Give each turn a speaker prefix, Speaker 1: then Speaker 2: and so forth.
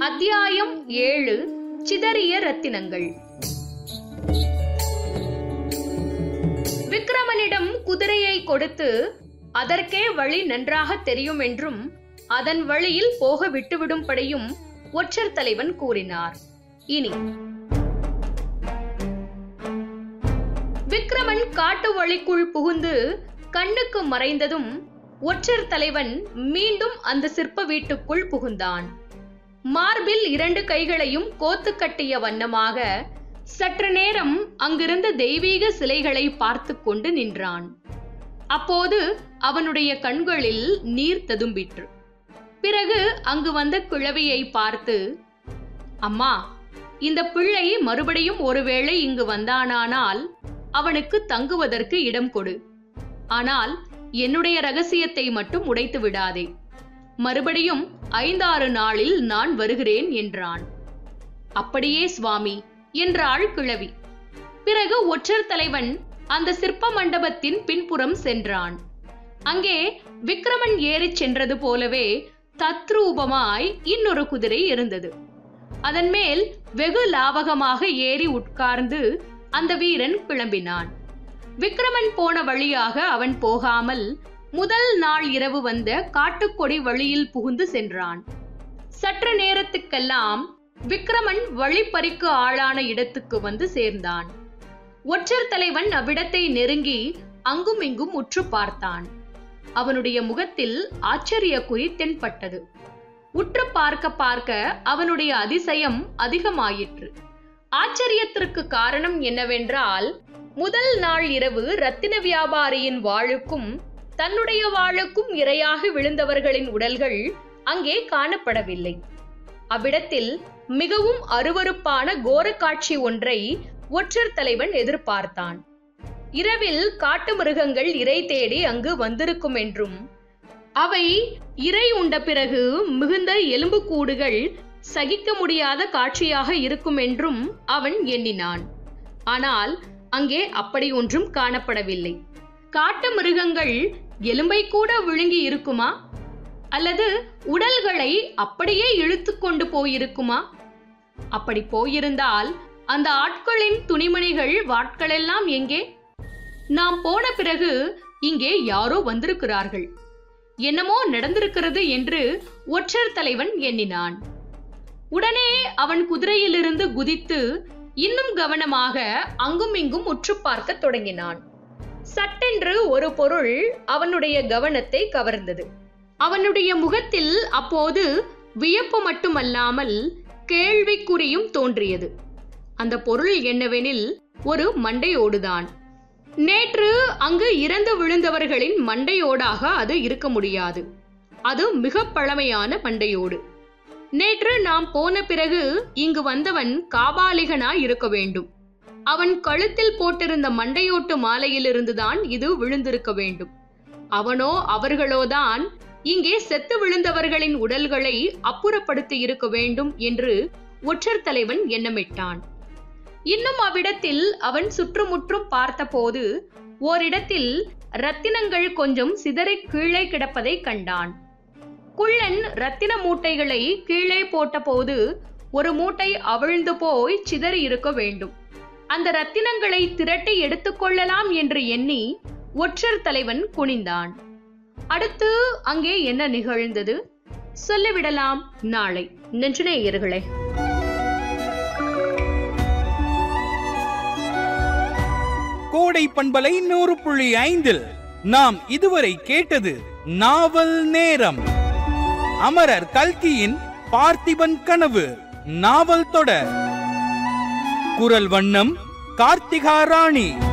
Speaker 1: அத்தியாயம் ஏழு சிதறிய ரத்தினங்கள் விக்ரமனிடம் குதிரையை கொடுத்து அதற்கே வழி நன்றாக தெரியும் என்றும் அதன் வழியில் போக விட்டுவிடும்படியும் ஒற்றர் தலைவன் கூறினார் இனி விக்ரமன் காட்டு வழிக்குள் புகுந்து கண்ணுக்கு மறைந்ததும் ஒற்றர் தலைவன் மீண்டும் அந்த சிற்ப வீட்டுக்குள் புகுந்தான் மார்பில் இரண்டு கைகளையும் கோத்து கட்டிய வண்ணமாக சற்று நேரம் அங்கிருந்த தெய்வீக சிலைகளை பார்த்து கொண்டு நின்றான் அப்போது அவனுடைய கண்களில் நீர் ததும்பிற்று பிறகு அங்கு வந்த கிழவியை பார்த்து அம்மா இந்த பிள்ளை மறுபடியும் ஒருவேளை இங்கு வந்தானானால் அவனுக்கு தங்குவதற்கு இடம் கொடு ஆனால் என்னுடைய ரகசியத்தை மட்டும் உடைத்து விடாதே மறுபடியும் ஐந்தாறு நாளில் நான் வருகிறேன் என்றான் அப்படியே சுவாமி என்றாள் கிழவி பிறகு ஒற்றர் தலைவன் அந்த சிற்ப மண்டபத்தின் பின்புறம் சென்றான் அங்கே விக்ரமன் ஏறிச் சென்றது போலவே தத்ரூபமாய் இன்னொரு குதிரை இருந்தது அதன் மேல் வெகு லாவகமாக ஏறி உட்கார்ந்து அந்த வீரன் கிளம்பினான் விக்ரமன் போன வழியாக அவன் போகாமல் முதல் நாள் இரவு வந்த காட்டுக்கொடி வழியில் புகுந்து சென்றான் சற்று நேரத்துக்கெல்லாம் விக்ரமன் வழிப்பறிக்கு ஆளான இடத்துக்கு வந்து சேர்ந்தான் ஒற்றர் தலைவன் அவ்விடத்தை நெருங்கி அங்கும் இங்கும் உற்று பார்த்தான் அவனுடைய முகத்தில் ஆச்சரிய குறி தென்பட்டது உற்று பார்க்க பார்க்க அவனுடைய அதிசயம் அதிகமாயிற்று ஆச்சரியத்திற்கு காரணம் என்னவென்றால் முதல் நாள் இரவு ரத்தின வியாபாரியின் வாளுக்கும் தன்னுடைய வாளுக்கும் இரையாக விழுந்தவர்களின் உடல்கள் அங்கே காணப்படவில்லை அவ்விடத்தில் மிகவும் அருவருப்பான கோர காட்சி ஒன்றை ஒற்றர் தலைவன் எதிர்பார்த்தான் இரவில் காட்டு மிருகங்கள் இறை தேடி அங்கு வந்திருக்கும் என்றும் அவை இறை உண்ட பிறகு மிகுந்த எலும்புக்கூடுகள் சகிக்க முடியாத காட்சியாக இருக்கும் என்றும் அவன் எண்ணினான் ஆனால் அங்கே அப்படி ஒன்றும் காணப்படவில்லை காட்டு மிருகங்கள் எலும்பை கூட விழுங்கி இருக்குமா அல்லது உடல்களை அப்படியே இழுத்து கொண்டு போயிருக்குமா அப்படி போயிருந்தால் அந்த ஆட்களின் துணிமணிகள் வாட்களெல்லாம் எங்கே நாம் போன பிறகு இங்கே யாரோ வந்திருக்கிறார்கள் என்னமோ நடந்திருக்கிறது என்று ஒற்றர் தலைவன் எண்ணினான் உடனே அவன் குதிரையிலிருந்து குதித்து இன்னும் கவனமாக அங்கும் இங்கும் உற்று பார்க்க தொடங்கினான் சட்டென்று ஒரு பொருள் அவனுடைய கவனத்தை கவர்ந்தது அவனுடைய முகத்தில் அப்போது வியப்பு மட்டுமல்லாமல் கேள்விக்குறியும் தோன்றியது அந்த பொருள் என்னவெனில் ஒரு மண்டையோடுதான் நேற்று அங்கு இறந்து விழுந்தவர்களின் மண்டையோடாக அது இருக்க முடியாது அது மிக பழமையான மண்டையோடு நேற்று நாம் போன பிறகு இங்கு வந்தவன் காபாலிகனாய் இருக்க வேண்டும் அவன் கழுத்தில் போட்டிருந்த மண்டையோட்டு மாலையிலிருந்துதான் இது விழுந்திருக்க வேண்டும் அவனோ அவர்களோதான் இங்கே செத்து விழுந்தவர்களின் உடல்களை அப்புறப்படுத்தி இருக்க வேண்டும் என்று ஒற்றர் தலைவன் எண்ணமிட்டான் இன்னும் அவ்விடத்தில் அவன் சுற்றுமுற்றும் பார்த்தபோது ஓரிடத்தில் ரத்தினங்கள் கொஞ்சம் சிதறி கீழே கிடப்பதை கண்டான் குள்ளன் ரத்தின மூட்டைகளை கீழே போட்டபோது ஒரு மூட்டை அவிழ்ந்து போய் சிதறி இருக்க வேண்டும் அந்த ரத்தினங்களை திரட்டி எடுத்துக்கொள்ளலாம் என்று எண்ணி ஒற்றர் தலைவன் குனிந்தான் அடுத்து அங்கே என்ன நிகழ்ந்தது சொல்லிவிடலாம் நாளை நெஞ்சுநேயர்களே
Speaker 2: கோடை பண்பலை நூறு புள்ளி ஐந்தில் நாம் இதுவரை கேட்டது நாவல் நேரம் அமரர் கல்கியின் பார்த்திபன் கனவு நாவல் தொடர் குரல் வண்ணம் கார்த்திகா ராணி